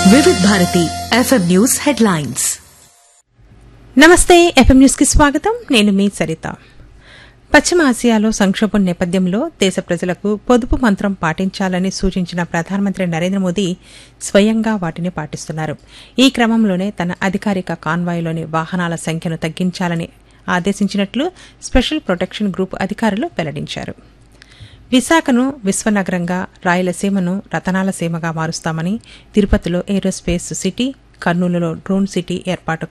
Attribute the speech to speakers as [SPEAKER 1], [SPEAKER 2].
[SPEAKER 1] Vividh Bharati FM news headlines
[SPEAKER 2] నమస్తే FM news కి స్వాగతం నేను మీ సరిత పశ్చిమ ఆసియాలో సంక్షోభం నేపథ్యంలో దేశ ప్రజలకు పొదుపు మంత్రం పాటించాలని సూచించిన ప్రధానమంత్రి నరేంద్ర మోదీ స్వయంగా వాటిని పాటిస్తున్నారు ఈ క్రమంలోనే తన అధికారిక కాన్వాయ్లోని వాహనాల సంఖ్యను తగ్గించాలని ఆదేశించినట్లు స్పెషల్ ప్రొటెక్షన్ గ్రూప్ అధికారులు వెల్లడించారు విశాఖను విశ్వనగరంగా రాయలసీమను రతనాల సీమగా మారుస్తామని తిరుపతిలో ఏరోస్పేస్ సిటీ కర్నూలులో డ్రోన్ సిటీ ఏర్పాటు